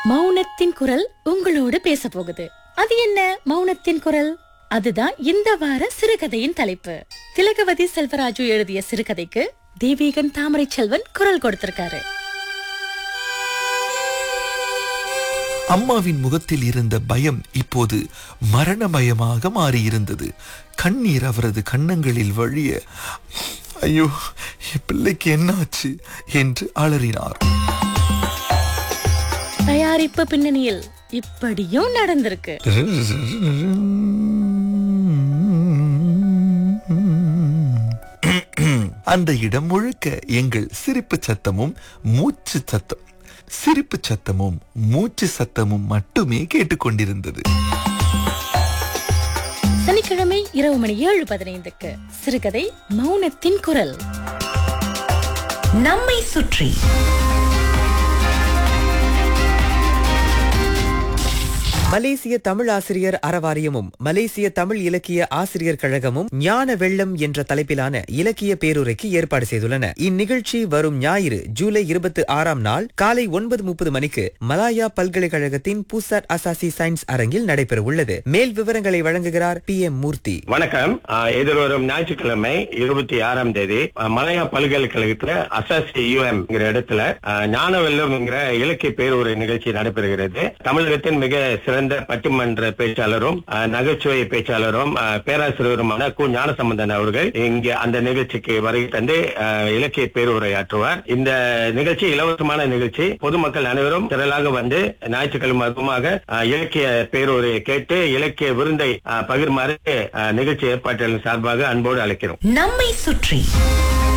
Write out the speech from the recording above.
மௌனத்தின் குரல் உங்களோடு பேச போகுது அது என்ன மௌனத்தின் குரல் அதுதான் இந்த வார சிறுகதையின் தலைப்பு திலகவதி செல்வராஜு எழுதிய சிறுகதைக்கு தேவிகன் தாமரை செல்வன் குரல் கொடுத்திருக்காரு அம்மாவின் முகத்தில் இருந்த பயம் இப்போது மரண பயமாக மாறியிருந்தது கண்ணீர் அவரது கன்னங்களில் வழிய ஐயோ என் பிள்ளைக்கு என்னாச்சு என்று அலறினார் தயாரிப்பு பின்னணியில் இப்படியும் நடந்திருக்கு அந்த இடம் முழுக்க எங்கள் சிரிப்பு சத்தமும் மூச்சு சத்தம் சிரிப்பு சத்தமும் மூச்சு சத்தமும் மட்டுமே கேட்டுக்கொண்டிருந்தது சனிக்கிழமை இரவு மணி ஏழு பதினைந்துக்கு சிறுகதை மௌனத்தின் குரல் நம்மை சுற்றி மலேசிய தமிழ் ஆசிரியர் அறவாரியமும் மலேசிய தமிழ் இலக்கிய ஆசிரியர் கழகமும் ஞான வெள்ளம் என்ற தலைப்பிலான இலக்கிய பேருரைக்கு ஏற்பாடு செய்துள்ளன இந்நிகழ்ச்சி வரும் ஞாயிறு ஜூலை இருபத்தி ஆறாம் நாள் காலை ஒன்பது முப்பது மணிக்கு மலாயா பல்கலைக்கழகத்தின் பூசாட் அசாசி சயின்ஸ் அரங்கில் நடைபெறவுள்ளது மேல் விவரங்களை வழங்குகிறார் பி எம் மூர்த்தி வணக்கம் ஆஹ் எதிர்வரும் ஞாயிற்றுக்கிழமை இருபத்தி ஆறாம் தேதி ஆஹ் மலையா பல்கலைக்கழகத்துல அசாசி யூஎம் இடத்துல ஆஹ் ஞானவெல்லம் என்கிற இலக்கிய பேருரை நிகழ்ச்சி நடைபெறுகிறது தமிழகத்தின் மிக சிறந்த பட்டிமன்ற பேச்சாளரும் ஆஹ் நகைச்சுவை பேச்சாளரும் ஆஹ் பேராசிரியருமான கு ஞானசம்பந்தன் அவர்கள் இங்கே அந்த நிகழ்ச்சிக்கு வருகை தந்து ஆஹ் இலக்கிய பேருரை ஆற்றுவார் இந்த நிகழ்ச்சி இலவசமான நிகழ்ச்சி பொதுமக்கள் அனைவரும் திரளாக வந்து ஞாயிற்றுக்கிழமை அதுவுமாக ஆஹ் இலக்கிய பேருரையை கேட்டு இலக்கிய விருந்தை ஆஹ் பகிர்மாறு ஆஹ் நிகழ்ச்சி ஏற்பாட்டின் சார்பாக அன்போடு அழைக்கிறோம் நம்மை சுற்றி